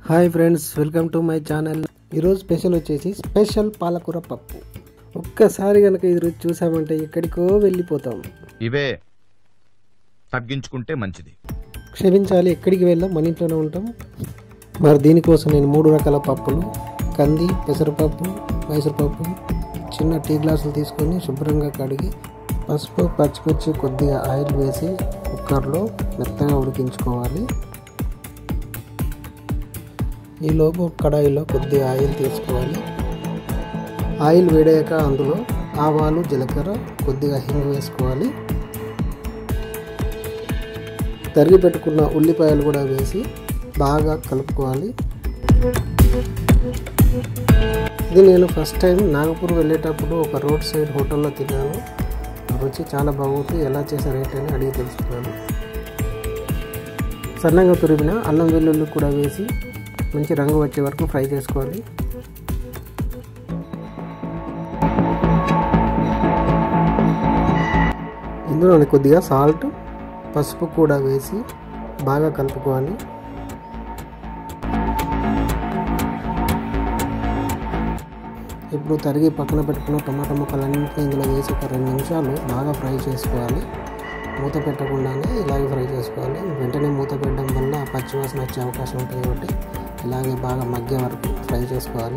hi friends welcome to my channel ఈరోజు special వచ్చేసి special పాలకూర పప్పు ఒక్కసారి కనుక ఇది రుచి చూసామంటే ఎక్కడికో వెళ్ళిపోతాం ఇవే తగ్గించుకుంటే మంచిది క్షమించాలి ఎక్కడికి వెళ్ళాం మన ఇంట్లోనే ఉంటాం మరి దీనికోసం నేను మూడు రకాల పప్పులు కంది పెసరపప్పు మైసూరుపప్పు చిన్న టీ గ్లాసులు తీసుకొని శుభ్రంగా కడిగి పసుపు పచ్చిమిర్చి కొద్దిగా ఆయిల్ వేసి కుక్కర్లో మెత్తగా ఉడికించుకోవాలి ఈలోపు కడాయిలో కొద్దిగా ఆయిల్ తీసుకోవాలి ఆయిల్ వేడాక అందులో ఆవాలు జీలకర్ర కొద్దిగా హింగు వేసుకోవాలి తరిగి పెట్టుకున్న ఉల్లిపాయలు కూడా వేసి బాగా కలుపుకోవాలి ఇది నేను ఫస్ట్ టైం నాగపూర్ వెళ్ళేటప్పుడు ఒక రోడ్ సైడ్ హోటల్లో తిన్నాను రుచి చాలా బాగుంది ఎలా చేశారు ఏంటని అడిగి తెలుసుకున్నాను సన్నగా తురిమిన అల్లం వెల్లుల్లి కూడా వేసి మంచి రంగు వచ్చే వరకు ఫ్రై చేసుకోవాలి ఇందులోని కొద్దిగా సాల్ట్ పసుపు కూడా వేసి బాగా కలుపుకోవాలి ఇప్పుడు తరిగి పక్కన పెట్టుకున్న టమాటా ముక్కలన్నింటినీ ఇందులో వేసి ఒక రెండు నిమిషాలు బాగా ఫ్రై చేసుకోవాలి మూత పెట్టకుండానే ఇలాగే ఫ్రై చేసుకోవాలి వెంటనే మూత పెట్టడం వల్ల పచ్చివాసన వచ్చే అవకాశం ఉంటుంది కాబట్టి ఇలాగే బాగా మగ్గే వరకు ఫ్రై చేసుకోవాలి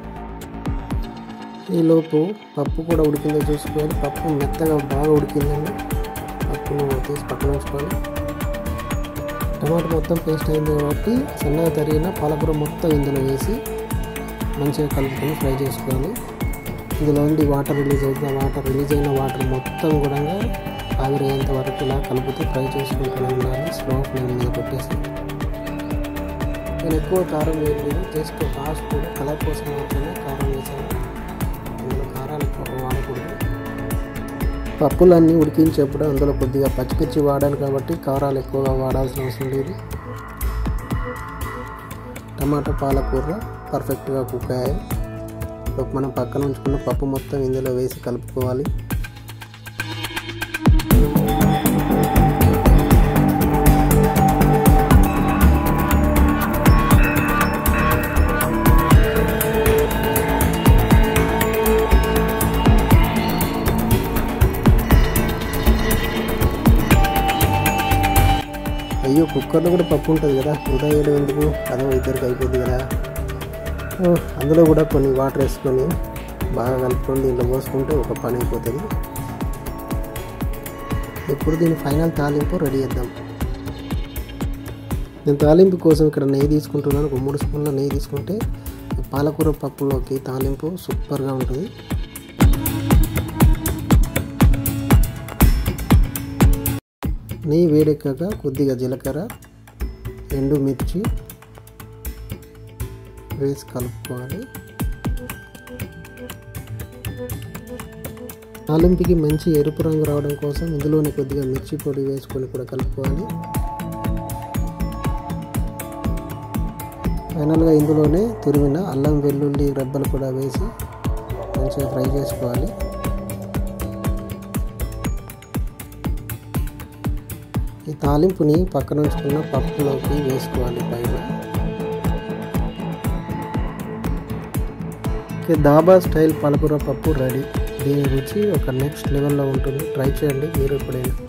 ఈలోపు పప్పు కూడా ఉడికిందో చూసుకోవాలి పప్పు మెత్తగా బాగా ఉడికిందండి పప్పును తీసి పక్కన ఉంచుకోవాలి టమాటా మొత్తం పేస్ట్ అయింది కాబట్టి సన్నగా తరిగిన పాలకూర మొత్తం ఇందులో వేసి మంచిగా కలుపుకొని ఫ్రై చేసుకోవాలి ఇందులో నుండి వాటర్ రిలీజ్ అవుతుంది ఆ వాటర్ రిలీజ్ అయిన వాటర్ మొత్తం కూడా ఆవిరయ్యేంత వరకు ఇలా కలుపుతూ ఫ్రై చేసుకుంటూ ఉండాలి స్లో ఫ్లేమ్ మీద పెట్టేసి నేను ఎక్కువ కారం వేయలేదు జస్ట్ కాస్ట్ కూడా కలర్ కోసం మాత్రమే కారం వేసాను ఇందులో కారాలు ఎక్కువ వాడకూడదు పప్పులన్నీ ఉడికించేప్పుడు అందులో కొద్దిగా పచ్చిమిర్చి వాడాలి కాబట్టి కారాలు ఎక్కువగా వాడాల్సిన అవసరం లేదు టమాటా పాలకూర పర్ఫెక్ట్గా కుక్ అయ్యాయి ఇప్పుడు మనం పక్కన ఉంచుకున్న పప్పు మొత్తం ఇందులో వేసి కలుపుకోవాలి అయ్యో కుక్కర్లో కూడా పప్పు ఉంటుంది కదా వృధా వేయడం ఎందుకు అదో ఇద్దరికి అయిపోద్ది కదా ఓ, అందులో కూడా కొన్ని వాటర్ వేసుకొని బాగా కలుపుకొని దీంట్లో పోసుకుంటే ఒక పని అయిపోతుంది ఇప్పుడు దీని ఫైనల్ తాలింపు రెడీ చేద్దాం నేను తాలింపు కోసం ఇక్కడ నెయ్యి తీసుకుంటున్నాను ఒక మూడు స్పూన్ల నెయ్యి తీసుకుంటే ఈ పాలకూర పప్పులోకి తాలింపు సూపర్గా ఉంటుంది నెయ్యి వేడెక్కాక కొద్దిగా జీలకర్ర ఎండుమిర్చి వేసి కలుపుకోవాలి తాలింపుకి మంచి ఎరుపు రంగు రావడం కోసం ఇందులోనే కొద్దిగా మిర్చి పొడి వేసుకొని కూడా కలుపుకోవాలి ఫైనల్గా ఇందులోనే తురిమిన అల్లం వెల్లుల్లి రెబ్బలు కూడా వేసి మంచిగా ఫ్రై చేసుకోవాలి ఈ తాలింపుని పక్కన ఉంచుకున్న పప్పులోకి వేసుకోవాలి పైన ఓకే, దాబా స్టైల్ పాలకూర పప్పు రెడీ దీని రుచి ఒక నెక్స్ట్ లెవెల్లో ఉంటుంది ట్రై చేయండి మీరు ఎప్పుడైనా